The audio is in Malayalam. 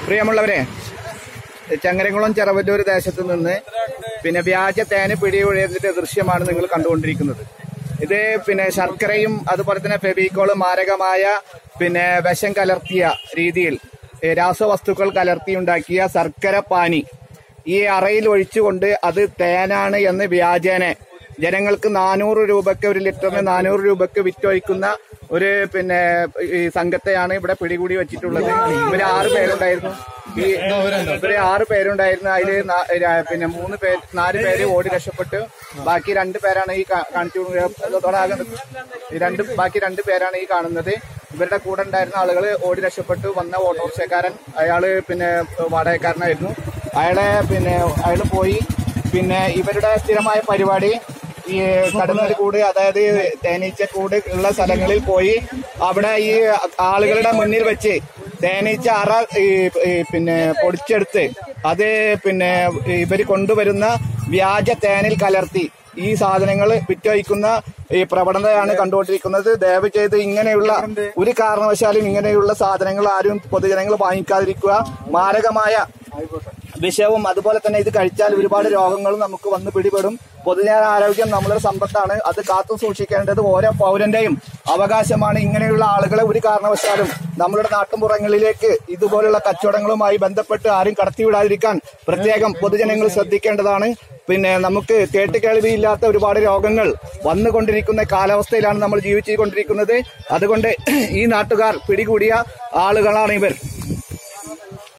പ്രിയമുള്ളവരെ ചങ്ങരംകുളം ചെറവല്ലൂർ ദേശത്ത് നിന്ന് പിന്നെ വ്യാജ തേന് പിടിയൊഴിയതിന്റെ ദൃശ്യമാണ് നിങ്ങൾ കണ്ടുകൊണ്ടിരിക്കുന്നത് ഇത് പിന്നെ ശർക്കരയും അതുപോലെ തന്നെ ഫെബിക്കോളും മാരകമായ പിന്നെ വിഷം കലർത്തിയ രീതിയിൽ ഏ, രാസവസ്തുക്കൾ കലർത്തിയുണ്ടാക്കിയ ശർക്കര പാനി ഈ അറയിൽ ഒഴിച്ചുകൊണ്ട് അത് തേനാണ് എന്ന് വ്യാജേന ജനങ്ങൾക്ക് നാനൂറ് രൂപയ്ക്ക് ഒരു ലിറ്ററിന് നാനൂറ് രൂപയ്ക്ക് വിറ്റൊഴിക്കുന്ന ഒരു പിന്നെ ഈ സംഘത്തെയാണ് ഇവിടെ പിടികൂടി വെച്ചിട്ടുള്ളത് ഇവര് ആറ് പേരുണ്ടായിരുന്നു ഈ ഇവര് ആറ് പേരുണ്ടായിരുന്നു അതില് നാ- ര- പിന്നെ മൂന്ന് പേര് നാല് പേര് ഓടി രക്ഷപ്പെട്ടു ബാക്കി രണ്ട് പേരാണ് ഈ കാ- കാണിച്ചു ഇതോടാകെ ഈ രണ്ട് ബാക്കി രണ്ട് പേരാണ് ഈ കാണുന്നത് ഇവരുടെ കൂടെ ഉണ്ടായിരുന്ന ആളുകൾ ഓടി രക്ഷപ്പെട്ടു വന്ന ഓട്ടോറിക്ഷക്കാരൻ അയാള് പിന്നെ വാടകക്കാരനായിരുന്നു അയാളെ പിന്നെ അയാള് പോയി പിന്നെ ഇവരുടെ സ്ഥിരമായ പരിപാടി ഈ കടന്നൽ കൂട് അതായത് തേനീച്ചക്കൂട് ഉള്ള സ്ഥലങ്ങളിൽ പോയി അവിടെ ഈ ആളുകളുടെ മുന്നിൽ വെച്ച് തേനീച്ച അറ ഈ ഈ പിന്നെ പൊടിച്ചെടുത്ത് അത് പിന്നെ ഇവർ കൊണ്ടുവരുന്ന വ്യാജ തേനിൽ കലർത്തി ഈ സാധനങ്ങൾ വിറ്റഴിക്കുന്ന ഈ പ്രവണതയാണ് കണ്ടുകൊണ്ടിരിക്കുന്നത് ദയവ് ചെയ്ത് ഇങ്ങനെയുള്ള ഒരു കാരണവശാലും ഇങ്ങനെയുള്ള സാധനങ്ങൾ ആരും പൊതുജനങ്ങൾ വാങ്ങിക്കാതിരിക്കുക മാരകമായ വിഷവും അതുപോലെ തന്നെ ഇത് കഴിച്ചാൽ ഒരുപാട് രോഗങ്ങളും നമുക്ക് വന്ന് പിടിപെടും പൊതുജന ആരോഗ്യം നമ്മളുടെ സമ്പത്താണ് അത് കാത്തു സൂക്ഷിക്കേണ്ടത് ഓരോ പൗരന്റെയും അവകാശമാണ് ഇങ്ങനെയുള്ള ആളുകളെ ഒരു കാരണവശാലും നമ്മളുടെ നാട്ടുമ്പുറങ്ങളിലേക്ക് ഇതുപോലുള്ള കച്ചവടങ്ങളുമായി ബന്ധപ്പെട്ട് ആരും കടത്തിവിടാതിരിക്കാൻ പ്രത്യേകം പൊതുജനങ്ങൾ ശ്രദ്ധിക്കേണ്ടതാണ് പിന്നെ നമുക്ക് കേട്ടുകേൾവിയില്ലാത്ത ഒരുപാട് രോഗങ്ങൾ വന്നുകൊണ്ടിരിക്കുന്ന കാലാവസ്ഥയിലാണ് നമ്മൾ ജീവിച്ചുകൊണ്ടിരിക്കുന്നത് അതുകൊണ്ട് ഈ നാട്ടുകാർ പിടികൂടിയ ആളുകളാണ് ഇവർ